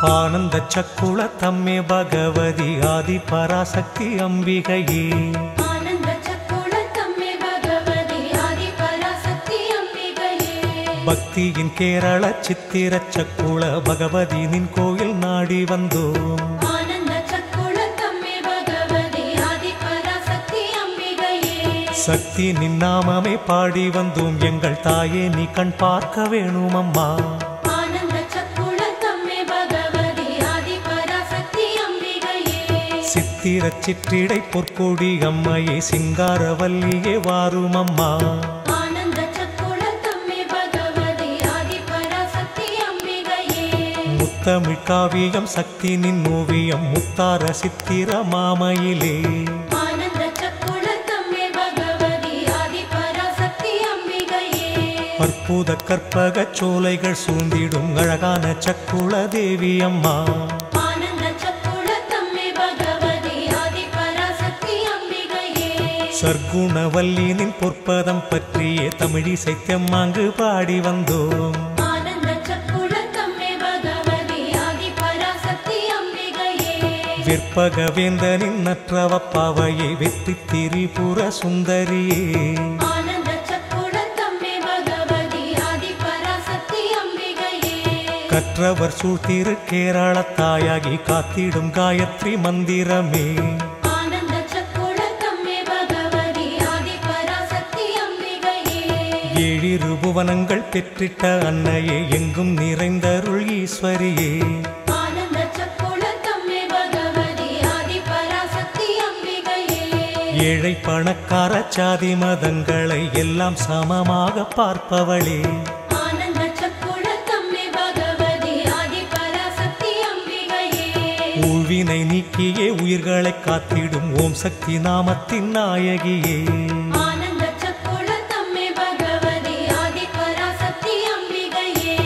ஆனந்த சக்குள தம்மே பகவதி ஆதி பராசக்தி அம்பிகையே ஆனந்த சக்குள தம்மே பகவதி ஆதி பராசக்தி அம்பிகையே பக்தியின் கேரள சித்திர சக்குள பகவதி நின் கோயில் நாடி வந்தோம் ஆனந்த சக்குள தம்மே பகவதி ஆதி பராசக்தி அம்பிகையே சக்தி நின் நாமமே பாடி வந்தோம் எங்கள் தாயே நீ கண் பார்க்க வேணும் அம்மா ஆனந்த சக்குள தம்மே பகவதி ஆதி பராசக்தி அம்பிகையே சித்திர சிற்றிடை பொற்கொடி அம்மையே சிங்காரவல்லியே வாரும் அம்மா ஆனந்த சக்குள தம்மே பகவதி ஆதி பராசக்தி அம்பிகையே முத்தமிழ் காவியம் சக்தி நின் ஓவியம் முத்தார சித்திர மாமையிலே ஆனந்த சக்குள தம்மே பகவதி ஆதி பராசக்தி அம்பிகையே அற்புத கற்பக சோலைகள் சூழ்ந்திடும் அழகான சக்குள தேவி அம்மா ஆனந்த சக்குள தம்மே பகவதி ஆதி பராசக்தி அம்பிகையே சர்க்குணவல்லினின் பொற்பதம் பற்றிய தமிழிசை தெம்மாங்கு பாடி வந்தோம் ஆனந்த சக்குள தம்மே பகவதி ஆதி பராசக்தி அம்பிகையே விற்பக வேந்தனின் நற்றவ பாவையே வெற்றி திரிபுர சுந்தரியே ஆனந்த சக்குள தம்மே பகவதி ஆதி பராசக்தி அம்பிகையே கற்றவர் சூழ்த்திரு கேரள தாயாகி காத்திடும் காயத்ரி மந்திரமே ஆனந்த சக்குள தம்மே பகவதி ஆதி பராசக்தி அம்பிகையே ஏழிரு புவனங்கள் பெற்றிட்ட அன்னையே எங்கும் நிறைந்தருள் ஈஸ்வரியே ஆனந்த சக்குள தம்மே பகவதி ஆதி பராசக்தி அம்பிகையே ஏழை பணக்கார சாதி மதங்களை எல்லாம் சமமாக பார்ப்பவளே ஆனந்த சக்குள தம்மே பகவதி ஆதி பராசக்தி அம்பிகையே ஊழ்வினை நீக்கியே உயிர்களை காத்திடும் ஓம் சக்தி நாமத்தின் நாயகியே ஆனந்த சக்குள தம்மே பகவதி ஆதி பராசக்தி அம்பிகையே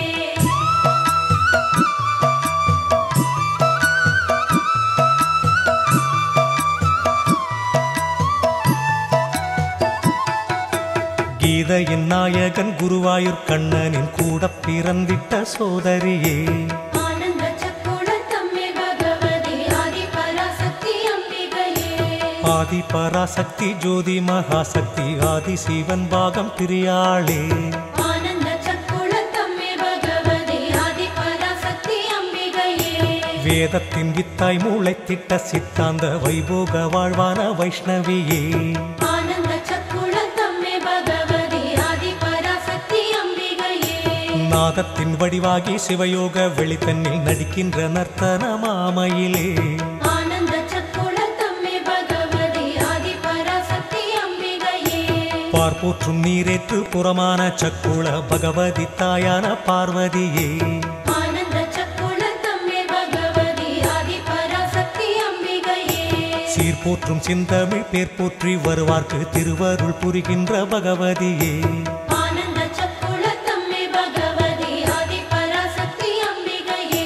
கீதையின் நாயகன் குருவாயூர் கண்ணனின் கூட பிறந்திட்ட சோதரியே ஆனந்த சக்குள தம்மே பகவதி ஆதி பராசக்தி அம்பிகையே ஆதி பராசக்தி ஜோதி மகாசக்தி ஆதி சிவன் பாகம் பிரியாளே ஆனந்த சக்குள தம்மே பகவதி ஆதி பராசக்தி அம்பிகையே வேதத்தின் வித்தாய் மூளைத்திட்ட சித்தாந்த வைபோக வாழ்வான வைஷ்ணவியே ஆனந்த சக்குள தம்மே பகவதி ஆதி பராசக்தி அம்பிகையே நாதத்தின் வடிவாகி சிவயோக வெளித்தன்னில் நடிக்கின்ற நர்த்தன மாமையிலே ஆனந்த சக்குள தம்மே பகவதி ஆதி பராசக்தி அம்பிகையே பார்ப்போற்றும் நீரேற்று புறமான சக்குள பகவதி தாயான பார்வதியே ஆனந்த சக்குள தம்மே பகவதி ஆதி பராசக்தி அம்பிகையே சீர்போற்றும் சிந்தமிழ் பேர் போற்றி வருவார்க்கு திருவருள் புரிகின்ற பகவதியே ஆனந்த சக்குள தம்மே பகவதி ஆதி பராசக்தி அம்பிகையே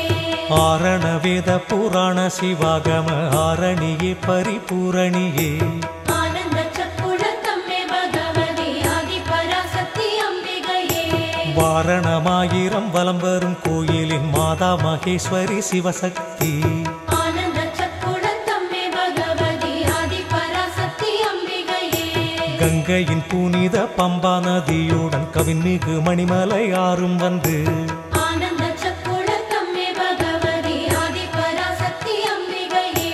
ஆரண வேத புராண சிவாகம ஆரணியே பரிபூரணியே ஆனந்த சக்குள தம்மே பகவதி ஆதி பராசக்தி அம்பிகையே வாரணமாயிரம் வலம் வரும் கோயிலின் மாதா மகேஸ்வரி சிவசக்தி ஆனந்த சக்குள தம்மே பகவதி ஆதி பராசக்தி அம்பிகையே கங்கையின் புனித பம்பா நதியுடன் கவின்மிகு மணிமலை ஆறும் வந்து ஆனந்த சக்குள தம்மே பகவதி ஆதி பராசக்தி அம்பிகையே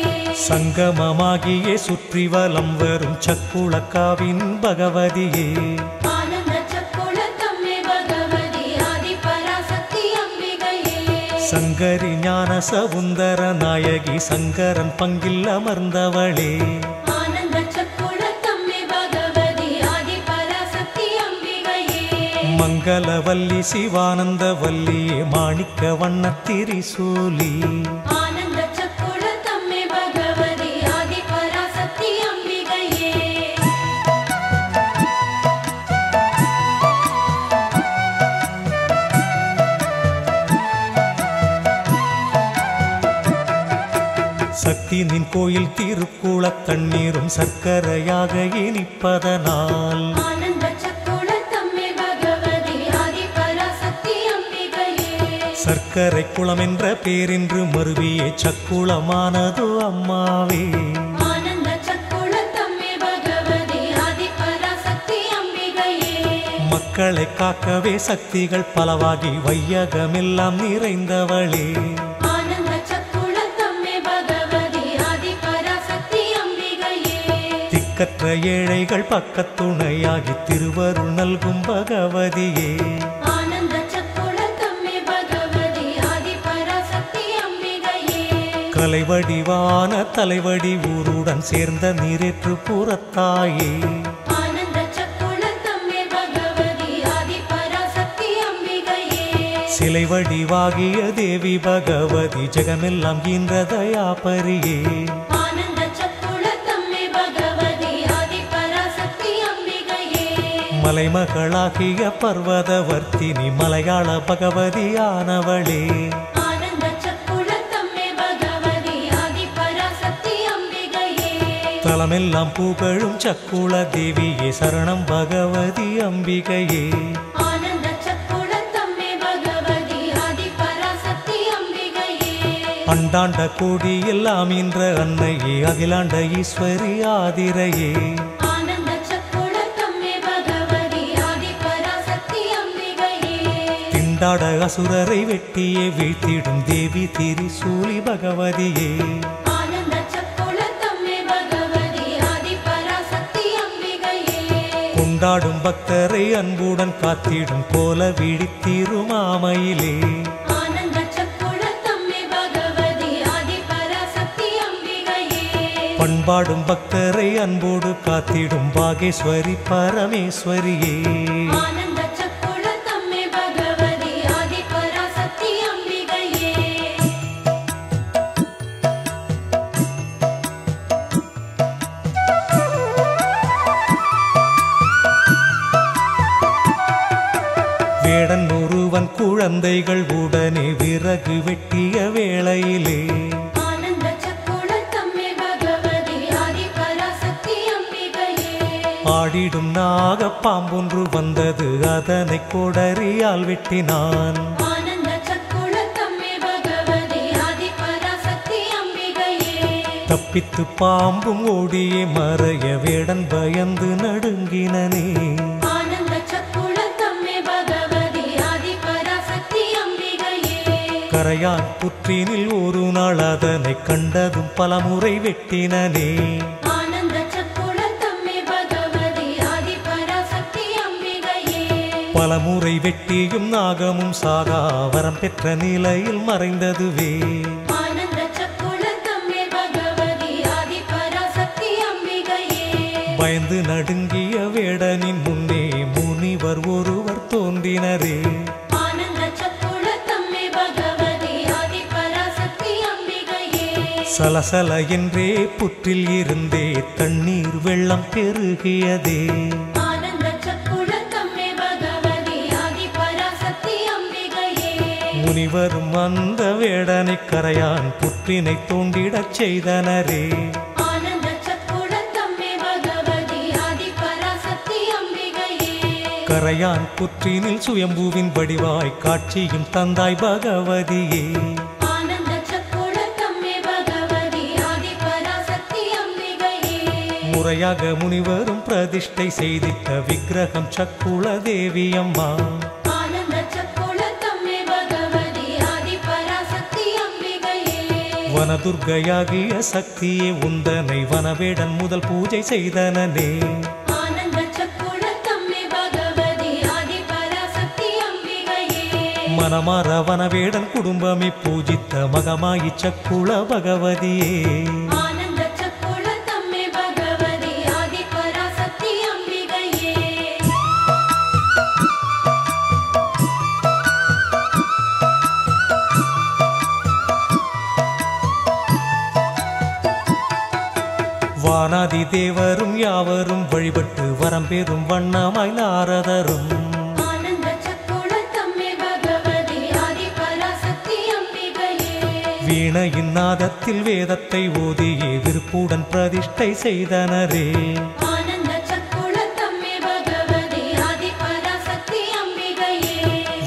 சங்கமமாகியே சுற்றி வலம் வரும் சக்குளக்காவின் பகவதியே ஆனந்த சக்குள தம்மே பகவதி ஆதி பராசக்தி அம்பிகையே சங்கரி ஞான சவுந்தர நாயகி சங்கரன் பங்கில் அமர்ந்தவளே ஆனந்த சக்குள தம்மே பகவதி ஆதி பராசக்தி அம்பிகையே மங்களவல்லி சிவானந்த வல்லியே மாணிக்க வண்ணத்திரிசூலி ஆனந்த சக்குள தம்மே பகவதி ஆதி பராசக்தி அம்பிகையே சக்தி நின் கோயில் திருக்குள தண்ணீரும் சர்க்கரையாக இனிப்பதனால் ஆனந்த சக்குள தம்மே பகவதி ஆதி பராசக்தி அம்பிகையே சர்க்கரை குளம் என்ற பேரின்று மருவியே சக்குளமானதோ அம்மாவே ஆனந்த சக்குளத்தம்மே பகவதி ஆதிபராசக்தி அம்பிகையே மக்களை காக்கவே சக்திகள் பலவாகி வையகமெல்லாம் நிறைந்தவளே ஆனந்த சக்குளத்தம்மே பகவதி ஆதிபராசக்தி அம்பிகையே திக்கற்ற ஏழைகள் பக்கத்துணையாகி திருவருள் நல்கும் பகவதியே ஆனந்த சக்குளத்தம்மே பகவதி ஆதிபராசக்தி அம்பிகையே கலைவடிவான தலைவடி ஊருடன் சேர்ந்த நீரேற்று புறத்தாயே ஆனந்த சக்குளத்தம்மே பகவதி ஆதிபராசக்தி அம்பிகையே சிலை வடிவாகிய தேவி பகவதி ஜெகமெல்லாம் ஈன்ற தயாபரியே ஆனந்த சக்குளத்தம்மே பகவதி ஆதிபராசக்தி அம்பிகையே மலைமகளாகிய பர்வதவர்த்தினி மலையாள பகவதியானவளே ஆனந்த சக்குளத்தம்மே பகவதி ஆதிபராசக்தி அம்பிகையே தலமெல்லாம் புகழும் சக்குள தேவியே சரணம் பகவதி அம்பிகையே ஆனந்த சக்குளத்தம்மே பகவதி ஆதிபராசக்தி அம்பிகையே அண்டாண்ட கோடி எல்லாம் இன்ற அன்னையே அகிலாண்ட ஈஸ்வரி ஆதிரையே ஆனந்த சக்குளத்தம்மே பகவதி ஆதிபராசக்தி அம்பிகையே திண்டாட அசுரரை வெட்டியே வீழ்த்திடும் தேவி திரிசூலி பகவதியே ஆனந்த சக்குளத்தம்மே பகவதி ஆதிபராசக்தி அம்பிகையே கொண்டாடும் பக்தரை அன்புடன் காத்திடும் கோல விழித்திருமாமையிலே ஆனந்த சக்குளத்தம்மே பகவதி ஆதிபராசக்தி அம்பிகையே பண்பாடும் பக்தரை அன்போடு காத்திடும் பாகேஸ்வரி பரமேஸ்வரியே ஆனந்த சக்குளத்தம்மே பகவதி ஆதிபராசக்தி அம்பிகையே வேடன் ஒருவன் குழந்தைகள் உடனே விறகு வெட்டிய வேளையிலே ஆனந்த சக்குளத்தம்மே பகவதி ஆதிபராசக்தி அம்பிகையே ஆடிடும் நாக பாம்பொன்று வந்தது அதனை கொடரியால் வெட்டினான் ஆனந்த சக்குளத்தம்மே பகவதி ஆதிபராசக்தி அம்பிகையே தப்பித்து பாம்பும் ஓடியே மறைய வேடன் பயந்து நடுங்கினனே ஆனந்த சக்குளத்தம்மே பகவதி ஆதிபராசக்தி அம்பிகையே கரையான் புற்றினில் ஒரு நாள் அதனை கண்டதும் பலமுறை வெட்டினனே ஆனந்த சக்குளத்தம்மே பகவதி ஆதிபராசக்தி அம்பிகையே பலமுறை வெட்டியும் நாகமும் சாகா வரம் பெற்ற நிலையில் மறைந்ததுவே ஆனந்த சக்குளத்தம்மே பகவதி ஆதிபராசக்தி அம்பிகையே பயந்து நடுங்கிய வேடனின் முன்னே முனிவர் ஒருவர் தோன்றினரே ஆனந்த சக்குளத்தம்மே பகவதி ஆதிபராசக்தி அம்பிகையே சலசல என்றே புற்றில் இருந்தே தண்ணீர் வெள்ளம் பெருகியதே ஆனந்த சக்குளத்தம்மே பகவதி ஆதிபராசக்தி அம்பிகையே முனிவரும் அந்த வேடனை கரையான் புற்றினை தோண்டிடச் செய்தனரே ஆனந்த சக்குளத்தம்மே பகவதி ஆதிபராசக்தி அம்பிகையே கரையான் புற்றினில் சுயம்புவின் வடிவாய் காட்சியும் தந்தாய் பகவதியே ஆனந்த சக்குளத்தம்மே பகவதி ஆதிபராசக்தி அம்பிகையே முறையாக முனிவரும் பிரதிஷ்டை செய்திட்ட விக்கிரகம் சக்குள தேவி அம்மா ஆனந்த சக்குளத்தம்மே பகவதி ஆதிபராசக்தி அம்பிகையே வனதுர்கையாகிய சக்தியே உந்தனை வனவேடன் முதல் பூஜை செய்தனனே ஆனந்த சக்குளத்தம்மே பகவதி ஆதிபராசக்தி அம்பிகையே மனமாற வனவேடன் குடும்பமே பூஜித்த மகமாயி சக்குள பகவதியே ஆனந்த சக்குளத்தம்மே பகவதி ஆதிபராசக்தி அம்பிகையே வானாதி தேவரும் யாவரும் வழிபட்டு வரம் பெறும் வண்ணமாய் நாரதரும் ஆனந்த சக்குளத்தம்மே பகவதி ஆதிபராசக்தி அம்பிகையே வீணையின் நாதத்தில் வேதத்தை ஓதியே விருப்புடன் பிரதிஷ்டை செய்தனரே ஆனந்த சக்குளத்தம்மே பகவதி ஆதிபராசக்தி அம்பிகையே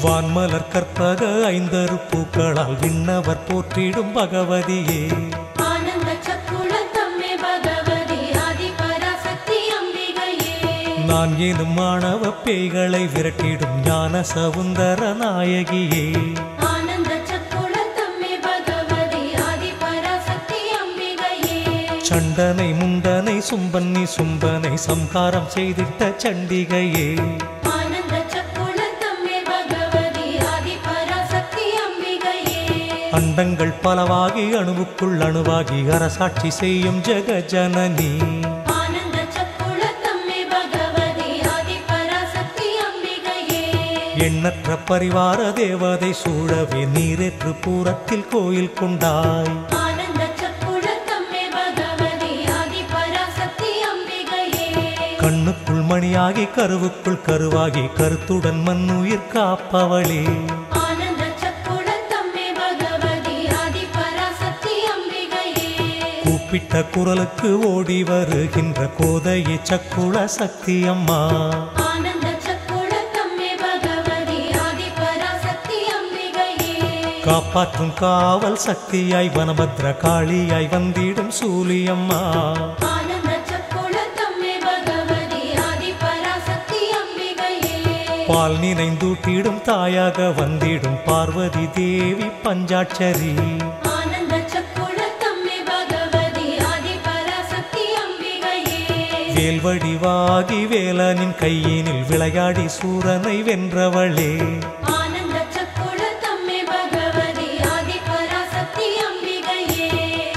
வான்மலர் கற்பக ஐந்தரு பூக்களால் விண்ணவர் போற்றிடும் பகவதியே ஆனந்த சக்குள தம்மே பகவதி ஆதி பராசக்தி அம்பிகையே நான் எனும் மாணவ பேய்களை விரட்டிடும் ஞான சவுந்தர நாயகியே ஆனந்த சக்குள தம்மே பகவதி ஆதி பராசக்தி அம்பிகையே சண்டனை முண்டனை சும்பன்னி சும்பனை சம்ஹாரம் செய்திட்ட சண்டிகையே ஆனந்த சக்குள தம்மே பகவதி ஆதி பராசக்தி அம்பிகையே அண்டங்கள் பலவாகி அணுவுக்குள் அணுவாகி அரசாட்சி செய்யும் ஜெகஜனனி ஆனந்த சக்குள தம்மே பகவதி ஆதி பராசக்தி அம்பிகையே எண்ணற்ற பரிவார தேவதை சூழவே நீரேற்று பூரத்தில் கோயில் கொண்டாய் ஆனந்த சக்குள தம்மே பகவதி ஆதி பராசக்தி அம்பிகையே கண்ணுக்குள் மணியாகி கருவுக்குள் கருவாகி கருத்துடன் மண்ணுயிர் காப்பவளே ஆனந்த சக்குள தம்மே பகவதி ஆதி பராசக்தி அம்பிகையே கூப்பிட்ட குரலுக்கு ஓடி வருகின்ற கோதையை சக்குள சக்தி அம்மா ஆனந்த சக்குள தம்மே பகவதி ஆதி பராசக்தி அம்பிகையே காப்பாற்றும் காவல் சக்தியாய் வனபத்ர காளியாய் வந்திடும் சூலியம்மா ஆனந்த சக்குள தம்மே பகவதி ஆதி பராசக்தி அம்பிகையே பால் நினைந்தூட்டிடும் தாயாக வந்திடும் பார்வதி தேவி பஞ்சாட்சரி ஆனந்த சக்குள தம்மே பகவதி ஆதி பராசக்தி அம்பிகையே வேல்வடிவாகி வேலனின் கையினில் விளையாடி சூரனை வென்றவளே ஆனந்த சக்குள தம்மே பகவதி ஆதி பராசக்தி அம்பிகையே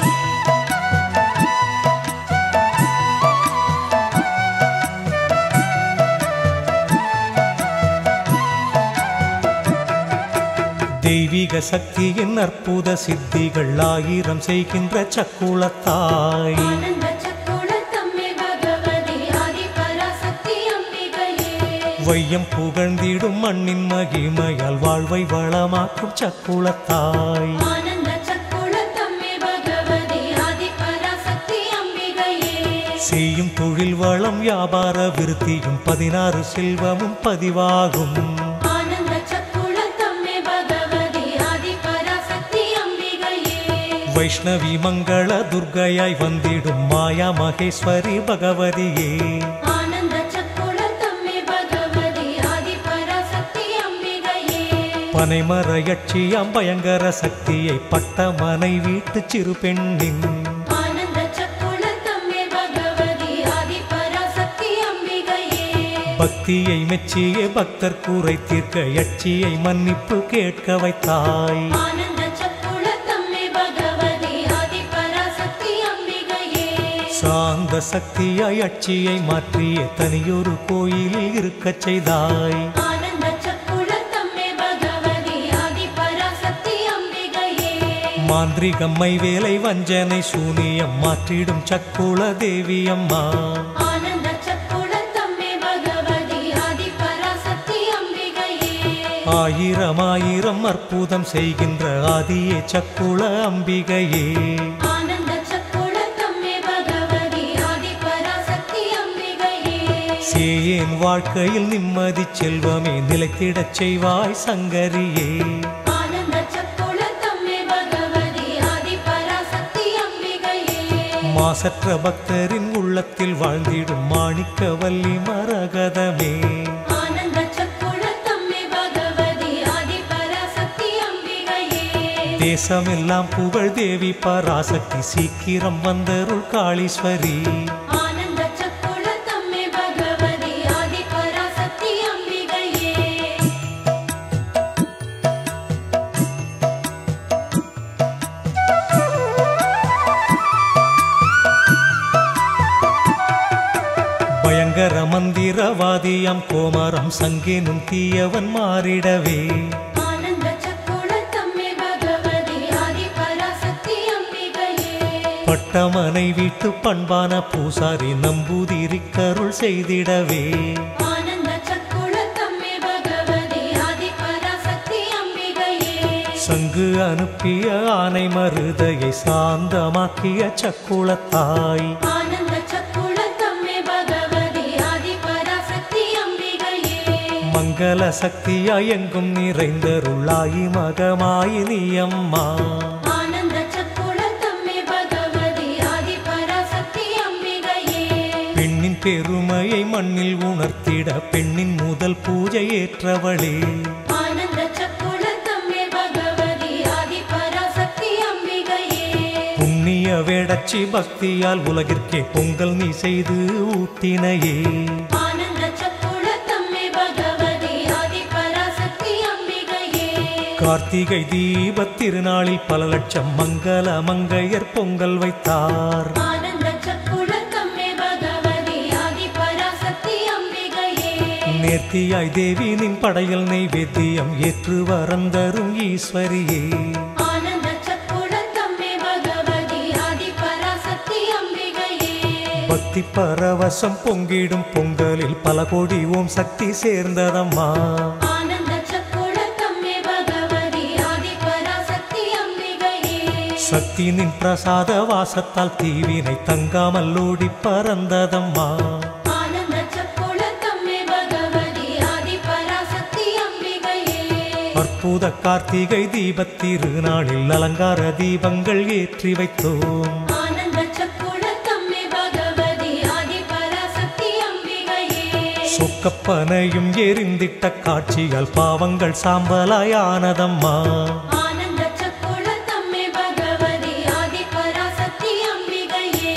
தெய்வீக சக்தியின் அற்புத சித்திகள் ஆயிரம் செய்கின்ற சக்குளத்தாய் ஆனந்த சக்குள தம்மே பகவதி ஆதி பராசக்தி அம்பிகையே வையம் புகழ்ந்திடும் மண்ணின் மகிமையால் வாழ்வை வளமாக்கும் சக்குளத்தாய் ஆனந்த சக்குள தம்மே பகவதி ஆதி பராசக்தி அம்பிகையே செய்யும் தொழில் வளம் வியாபார விருத்தியும் பதினாறு செல்வமும் பதிவாகும் ஆனந்த சக்குள தம்மே பகவதி ஆதி பராசக்தி அம்பிகையே வைஷ்ணவி மங்கள துர்க்கையாய் வந்திடும் மாயா மகேஸ்வரி பகவதியே ஆனந்த சக்குள தம்மே பகவதி ஆதி பராசக்தி அம்பிகையே பனைமர யட்சியாம் பயங்கர சக்தியை பட்ட மனை வீட்டு சிறு பெண்ணின் ஆனந்த சக்குள தம்மே பகவதி ஆதி பராசக்தி அம்பிகையே பக்தியை மெச்சிய பக்தர் கூரை தீர்க்க யட்சியை மன்னிப்பு கேட்க வைத்தாய் ஆனந்த சக்குள தம்மே பகவதி ஆதி பராசக்தி அம்பிகையே சாந்த சக்தியாய் யட்சியை மாற்றிய தனியொரு கோயிலில் இருக்கச் செய்தாய் ஆனந்த சக்குள தம்மே பகவதி ஆதி பராசக்தி அம்பிகையே மாந்திரிகம்மை வேலை வஞ்சனை சூனியம் மாற்றிடும் சக்குள தேவி அம்மா ஆனந்த சக்குள தம்மே பகவதி ஆதி பராசக்தி அம்பிகையே ஆயிரம் ஆயிரம் அற்புதம் செய்கின்ற ஆதியே சக்குள அம்பிகையே ஆனந்த சக்குள தம்மே பகவதி ஆதி பராசக்தி அம்பிகையே சேயேன் வாழ்க்கையில் நிம்மதி செல்வமே நிலைத்திடச் செய்வாய் சங்கரியே ஆனந்த சக்குள தம்மே பகவதி ஆதி பராசக்தி அம்பிகையே மாசற்ற பக்தரின் உள்ளத்தில் வாழ்ந்திடும் மாணிக்கவல்லி மரகதமே ஆனந்த சக்குள தம்மே பகவதி ஆதி பராசக்தி அம்பிகையே தேசமெல்லாம் புகழ் தேவி பராசக்தி சீக்கிரம் வந்தருள் காளீஸ்வரி ஆனந்த சக்குள தம்மே பகவதி ஆதி பராசக்தி அம்பிகையே பயங்கர மந்திரவாதியம் கோமரம் சங்கேனும் தீயவன் மாறிடவே ஆனந்த சக்குள தம்மே பகவதி ஆதி பராசக்தி அம்பிகையே பட்டமனை வீட்டு பண்பான பூசாரி நம்பூதிரிக்கருள் செய்திடவே ஆனந்த சக்குள தம்மே பகவதி ஆதி பராசக்தி அம்பிகையே சங்கு அனுப்பிய ஆனை மருதையை சாந்தமாக்கிய சக்குளத்தாய் ஆனந்த சக்குள தம்மே பகவதி ஆதி பராசக்தி அம்பிகையே மங்கள சக்தியாய் எங்கும் நிறைந்தருளாயி மகமாயி நீ அம்மா ஆனந்த சக்குளத்தம்மே பகவதி ஆதி பராசக்தி அம்பிகையே பெண்ணின் பெருமையை மண்ணில் உணர்த்திட பெண்ணின் முதல் பூஜை ஏற்றவளே ஆனந்த சக்குளத்தம்மே பகவதி ஆதி பராசக்தி அம்பிகையே புண்ணிய வேடச்சி பக்தியால் உலகிற்கே பொங்கல் நீ செய்து ஊட்டினையே ஆனந்த சக்குளத்தம்மே பகவதி ஆதி பராசக்தி அம்பிகையே கார்த்திகை தீபத் திருநாளில் பல லட்சம் மங்கள மங்கையர் பொங்கல் வைத்தார் ஆனந்த சக்குளத்தம்மே பகவதி ஆதி பராசக்தி அம்பிகையே நேர்த்தியாய் தேவி நின் படையல் நெய்வேத்தியம் ஏற்று வரந்தரும் ஈஸ்வரியே ஆனந்த சக்குளத்தம்மே பகவதி ஆதி பராசக்தி அம்பிகையே பக்தி பரவசம் பொங்கிடும் பொங்கலில் பல கோடி ஓம் சக்தி சேர்ந்ததம்மா ஆனந்த சக்குளத்தம்மே பகவதி ஆதி பராசக்தி அம்பிகையே சக்தி நின் பிரசாத வாசத்தால் தீவினை தங்காமல் ஓடி பறந்ததம்மா ஆனந்த சக்குளத்தம்மே பகவதி ஆதி பராசக்தி அம்பிகையே அற்புத கார்த்திகை தீபத் திருநாளில் அலங்கார தீபங்கள் ஏற்றி வைத்தோம் ஆனந்த சக்குளத்தம்மே பகவதி ஆதி பராசக்தி அம்பிகையே சொக்கப்பனையும் எரிந்திட்ட காட்சியால் பாவங்கள் சாம்பலாயானதம்மா ஆனந்த சக்குளத்தம்மே பகவதி ஆதி பராசக்தி அம்பிகையே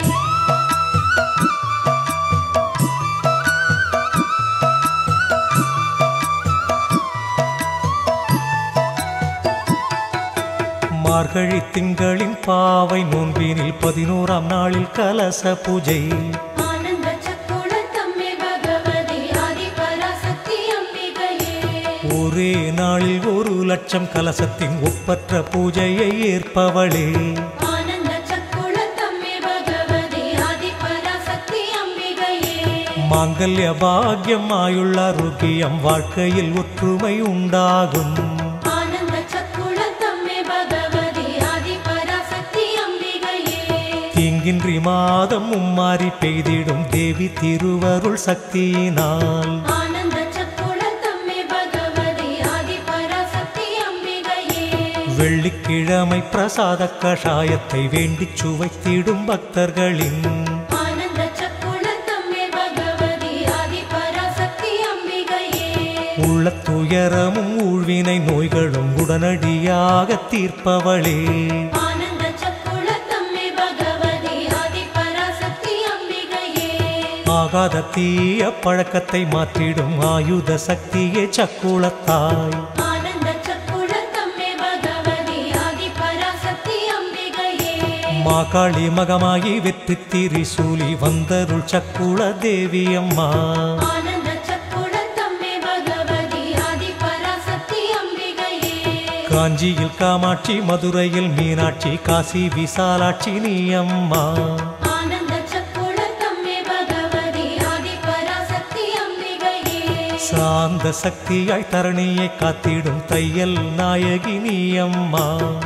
மார்கழி திங்களின் பாவை நோன்பினில் பதினோராம் நாளில் கலச பூஜை ஆனந்த சக்குளத்தம்மே பகவதி ஆதி பராசக்தி அம்பிகையே ஒரே நாளில் ஒரு லட்சம் கலசத்தின் ஒப்பற்ற பூஜையை ஏற்பவளே ஆனந்த சக்குளத்தம்மே பகவதி ஆதி பராசக்தி அம்பிகையே மாங்கல்ய பாக்கியம் ஆயுள்ள ஆரோக்கியம் வாழ்க்கையில் ஒற்றுமை உண்டாகும் ஆனந்த சக்குளத்தம்மே பகவதி ஆதி பராசக்தி அம்பிகையே தீங்கின்றி மாதம் மும்மாறி பெய்திடும் தேவி திருவருள் சக்தியினால் ஆனந்த சக்குளத்தம்மே பகவதி ஆதி பராசக்தி அம்பிகையே வெள்ளிக்கிழமை பிரசாத கஷாயத்தை வேண்டிச் சுவைத்திடும் பக்தர்களின் ஆனந்த சக்குளத்தம்மே பகவதி ஆதி பராசக்தி அம்பிகையே உள்ள துயரமும் ஊழ்வினை நோய்களும் உடனடியாக தீர்ப்பவளே ஆனந்த சக்குளத்தம்மே பகவதி ஆதி பராசக்தி அம்பிகையே ஆகாத தீய பழக்கத்தை மாற்றிடும் ஆயுத சக்தியே சக்குளத்தாய் ஆனந்த சக்குளத்தம்மே பகவதி ஆதி பராசக்தி அம்பிகையே மாகாளி மகமாகி வெற்றி திரிசூலி வந்தருள் சக்குள தேவி அம்மா ஆனந்த சக்குளத்தம்மே பகவதி ஆதி பராசக்தி அம்பிகையே காஞ்சியில் காமாட்சி மதுரையில் மீனாட்சி காசி விசாலாட்சி நீ அம்மா ஆனந்த சக்குளத்தம்மே பகவதி ஆதி பராசக்தி அம்பிகையே சாந்த சக்தியாய் தரணியை காத்திடும் தையல் நாயகி நீ அம்மா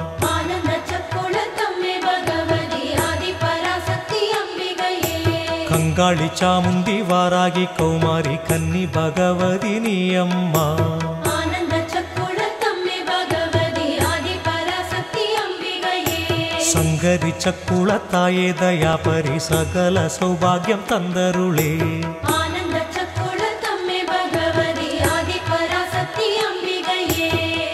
ஆனந்த சக்குளத்தம்மே பகவதி ஆதி பராசக்தி அம்பிகையே கங்காளி சாமுண்டி வாராகி கௌமாரி கன்னி பகவதி நீ அம்மா ஆனந்த சக்குளத்தம்மே பகவதி ஆதி பராசக்தி அம்பிகையே சங்கரி சக்குள தாயே தயாபரி சகல சௌபாகியம் தந்தருளே ஆனந்த சக்குளத்தம்மே பகவதி ஆதி பராசக்தி அம்பிகையே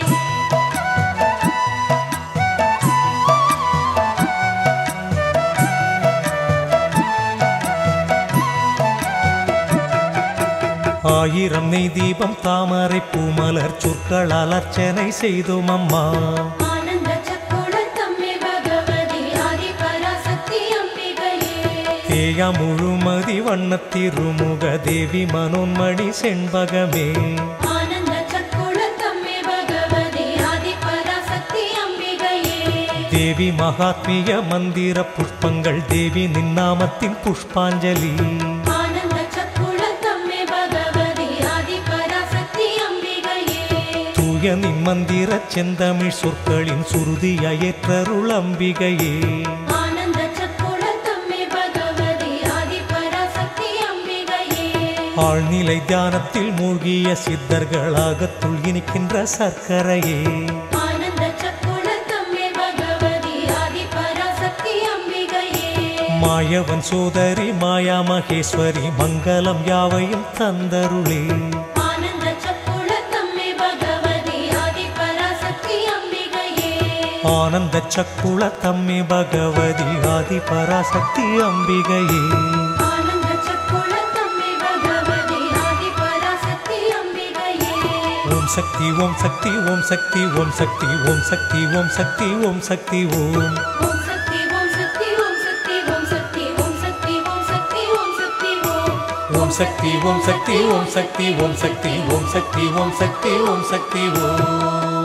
ஆயிரம் நெய் தீபம் தாமரை பூமலர் சொற்களால் அர்ச்சனை செய்தோம் அம்மா ஆனந்த சக்குளத்தம்மே பகவதி ஆதி பராசக்தி அம்பிகையே தேயா முழுமதி வண்ணத்திருமுக தேவி மனோன்மணி செண்பகமே ஆனந்த சக்குளத்தம்மே பகவதி ஆதி பராசக்தி அம்பிகையே தேவி மகாத்மிய மந்திர புஷ்பங்கள் தேவி நின்னாமத்தின் புஷ்பாஞ்சலி ஆனந்த சக்குளத்தம்மே பகவதி ஆதி பராசக்தி அம்பிகையே தூய நின் மந்திர செந்தமிழ் சொற்களின் சுருதியேற்றருள் அம்பிகையே ஆனந்த சக்குளத்தம்மே பகவதி ஆதி பராசக்தி அம்பிகையே ஆழ்நிலை தியானத்தில் மூழ்கிய சித்தர்களாக துள்கினிக்கின்ற சர்க்கரையே ஆனந்த சக்குள தம்மே பகவதி ஆதி பராசக்தி அம்பிகையே மாயவன் சோதரி மாயா மகேஸ்வரி மங்களம் யாவையும் தந்தருளே ஆனந்த சக்குள தம்மே பகவதி ஆதி பராசக்தி அம்பிகையே ஆனந்த சக்குள தம்மே பகவதி ஆதி பராசக்தி அம்பிகையே ஆனந்த சக்குள தம்மே பகவதி ஆதி பராசக்தி அம்பிகையே ஓம் சக்தி ஓம் சக்தி ஓம் சக்தி ஓம் சக்தி ஓம் சக்தி ஓம் சக்தி ஓம் சக்தி ஓம் ஓம் சக்தி ஓம் சக்தி ஓம் சக்தி ஓம் சக்தி ஓம் சக்தி ஓம் சக்தி ஓம் சக்தி ஓம் ஓம் சக்தி ஓம் சக்தி ஓம் சக்தி ஓம் சக்தி ஓம் சக்தி ஓம் சக்தி ஓம் சக்தி ஓம்